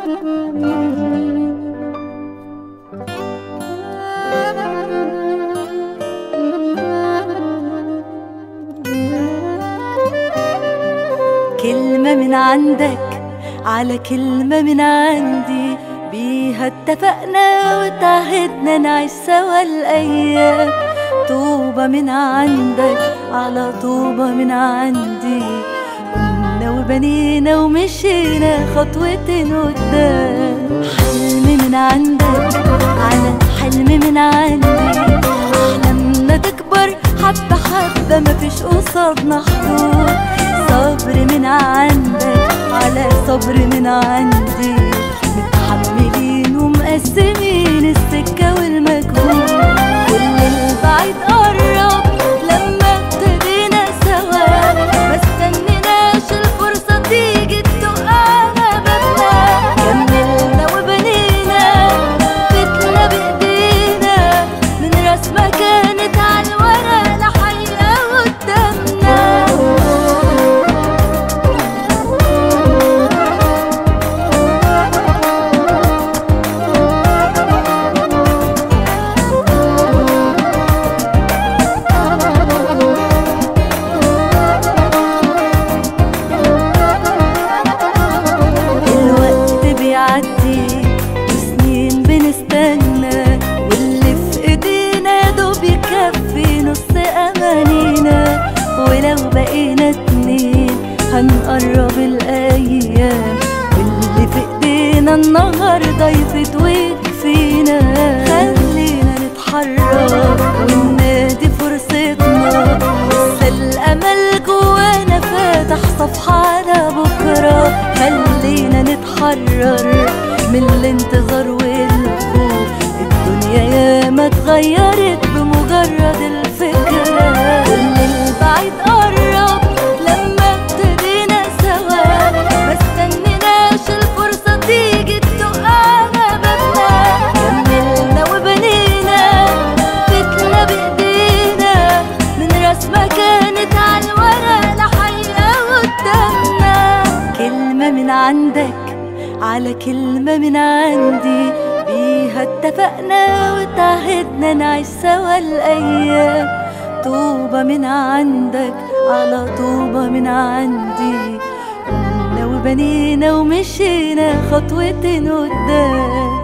كلمة من عندك على كلمة من عندي بيها اتفقنا وتعهدنا نعيش سوا الأيام طوبة من عندك على طوبة من عندي قمنا وبنينا ومشينا خطوتين قدام حلم من عندك على حلم من عندي أحلامنا تكبر حبة حبة مفيش قصادنا حدود صبر من عندك على صبر من عندي متحملين ومقسمين السكة والمجهود كل البعيد قرب لما ابتدينا سوا ما استنيناش الفرصة تيجي تدق على بابنا كملنا وبنينا بيتنا بايدينا من رسمة كانت على الورق لحقيقة قدامنا الوقت بيعدي وسنين بنستنى واللي في ايدينا يا دوب يكفي نص امانينا ولو بقينا اتنين هنقرب الايام واللي في ايدينا النهارده يفيد ويكفينا خلينا نتحرك وننادي فرصتنا لسه الامل جوانا فاتح صفحه على بكره خلينا نتحرر من الانتظار والخوف الدنيا ياما اتغيرت بمجرد الفكرة كل البعيد قرب لما ابتدينا سوا ما استنيناش الفرصة تيجي تدق على بابنا كملنا وبنينا بيتنا بايدينا من رسمة كانت على الورق لحقيقة قدامنا كلمة من عندك على كلمة من عندي بيها اتفقنا وتعهدنا نعيش سوا الأيام طوبة من عندك على طوبة من عندي قمنا وبنينا ومشينا خطوتين قدام